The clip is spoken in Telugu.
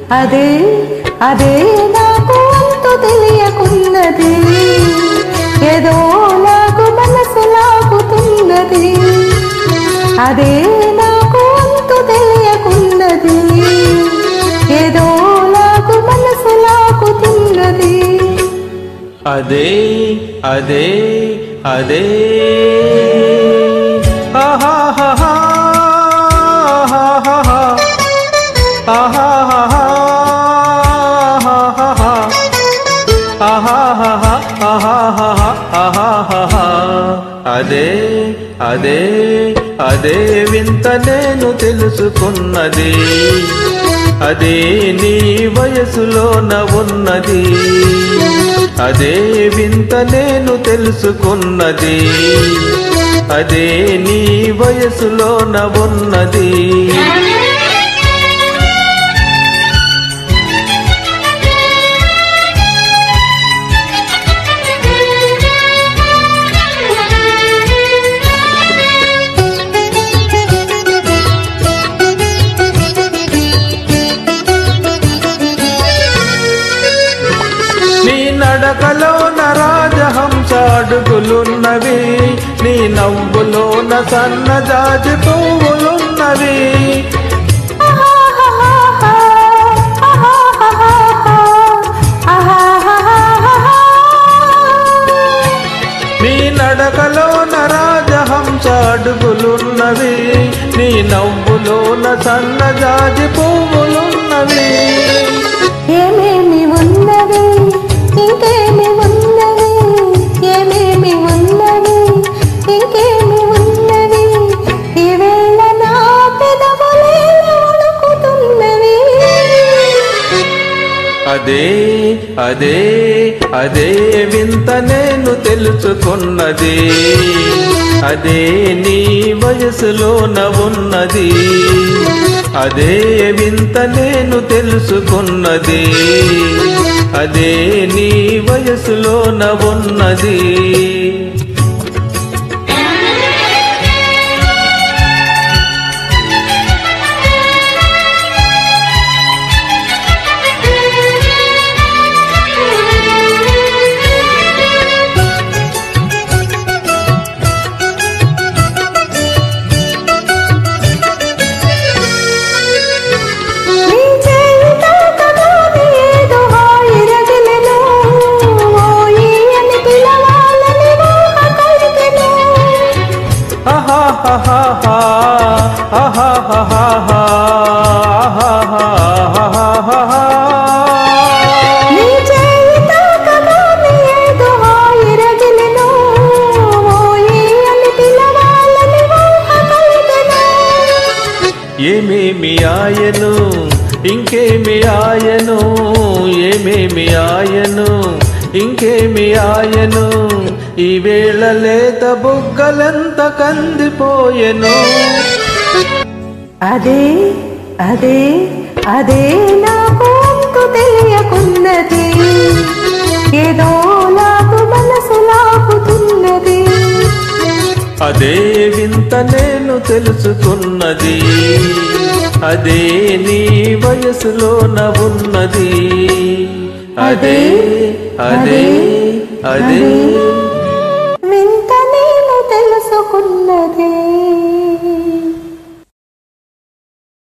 అదే అదే నాకు అంతు తెలియకున్నది ఏదో నాకు మనసు లాగుతున్నది అదే నాకు అంతు తెలియకున్నది ఏదో నాకు మనసు లాగుతున్నది అదే అదే అదే ఆహాహాహా, ఆహాహాహా, ఆహాహాహా, ఆహాహాహా, ఆహాహాహా, ఆహాహాహా. అదే అదే అదే వింత నేను తెలుసుకున్నది అదే నీ వయసులోన ఉన్నది అదే వింత నేను తెలుసుకున్నది అదే నీ వయసులోన ఉన్నది నీ నడకలోన రాజహంస అడుగులున్నవి నీ నవ్వులోన సన్నజాజి పువ్వులున్నవి నీ నడకలోన రాజహంస అడుగులున్నవి నీ నవ్వులోన సన్నజాజి పువ్వులున్నవి ఏమేమి ఉన్నవి ఇంకేమి ఉన్నవి ఏమేమి ఉన్నవి ఇంకేమి ఉన్నవి ఈవేళ నా పెదవులే వణుకుతున్నవి అదే అదే అదే వింత నేను తెలుసుకున్నది అదే నీ వయసులోన ఉన్నది అదే వింత నేను తెలుసుకున్నది అదే నీ వయసులోన ఉన్నది నీ చేయి తాకగానే ఏదో హాయి రగిలెను. ఓయి అని పిలవాలని ఊహ కలిగెను. ఆహాహాహాహా, ఆహాహాహాహా, ఆహాహాహాహా. నీ చేయి తాకగానే ఏదో హాయి రగిలెను. ఓయి అని పిలవాలని ఊహ కలిగెను. ఏమేమి ఆయను ఇంకేమి ఆయను ఏమేమి ఆయను ఇంకేమి ఆయను ఈ వేళ లేత బుగ్గలెంత కందిపోయెను అదే అదే అదే నాకు అంతు తెలియకున్నది ఏదో నాకు మనసు లాగుతున్నది అదే వింత నేను తెలుసుకున్నది అదే నీ వయసులోన ఉన్నది అదే అదే అదే